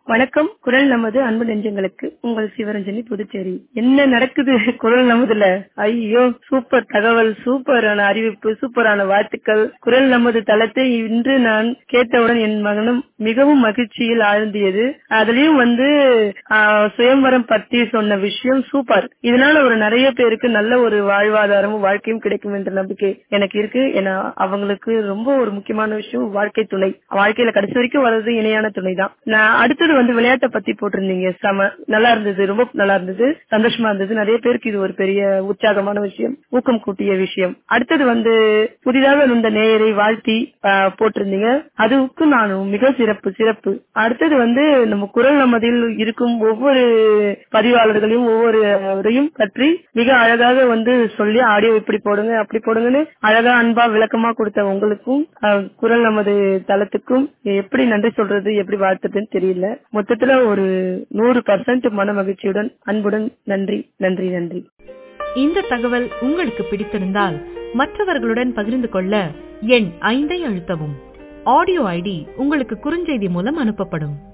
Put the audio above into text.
வணக்கம் குரல் நமது அன்பு நெஞ்சங்களுக்கு உங்கள் சிவரஞ்சனி புதுச்சேரி என்ன நடக்குது குரல் நமதுல ஐயோ சூப்பர் தகவல் சூப்பரான அறிவிப்பு சூப்பரான வாழ்த்துக்கள் குரல் நமது தளத்தை இன்று நான் கேட்டவுடன் என் மகனும் மிகவும் மகிழ்ச்சியில் ஆழ்ந்தியது அதுலயும் வந்து ஆஹ், சுயம்வரம் பத்தி சொன்ன விஷயம் சூப்பர் இதனால ஒரு நிறைய பேருக்கு நல்ல ஒரு வாழ்வாதாரமும் வாழ்க்கையும் கிடைக்கும் என்ற நம்பிக்கை எனக்கு இருக்கு ஏன்னா அவங்களுக்கு ரொம்ப ஒரு முக்கியமான விஷயம் வாழ்க்கை துணை வாழ்க்கையில கடைசி வரைக்கும் வர்றது இணையான துணை தான் நான் அடுத்தது வந்து விளையாட்டை பத்தி போட்டிருந்தீங்க செம நல்லா இருந்தது ரொம்ப நல்லா இருந்தது சந்தோஷமா இருந்தது நிறைய பேருக்கு இது ஒரு பெரிய உற்சாகமான விஷயம் ஊக்கம் கூட்டிய விஷயம் அடுத்தது வந்து புதிதாக இந்த நேயரை வாழ்த்தி ஆஹ், போட்டிருந்தீங்க அதுக்கு நான் மிக சிறப்பு சிறப்பு அடுத்தது வந்து நம்ம குரல் நமதில் இருக்கும் ஒவ்வொரு பதிவாளர்களையும் ஒவ்வொருவரையும் பற்றி மிக அழகாக வந்து சொல்லி ஆடியோ இப்படி போடுங்க அப்படி போடுங்கன்னு அழகா அன்பா விளக்கமா கொடுத்த உங்களுக்கும் ஆஹ், குரல் நமது தளத்துக்கும் எப்படி நன்றி சொல்றது எப்படி வாழ்த்துறதுன்னு தெரியல மொத்தத்துல ஒரு நூறு பர்சன்ட் மன மகிழ்ச்சியுடன் அன்புடன் நன்றி நன்றி நன்றி இந்த தகவல் உங்களுக்கு பிடித்திருந்தால் மற்றவர்களுடன் பகிர்ந்து கொள்ள எண் ஐந்தை அழுத்தவும் ஆடியோ ஐடி உங்களுக்கு குறுஞ்செய்தி மூலம் அனுப்பப்படும்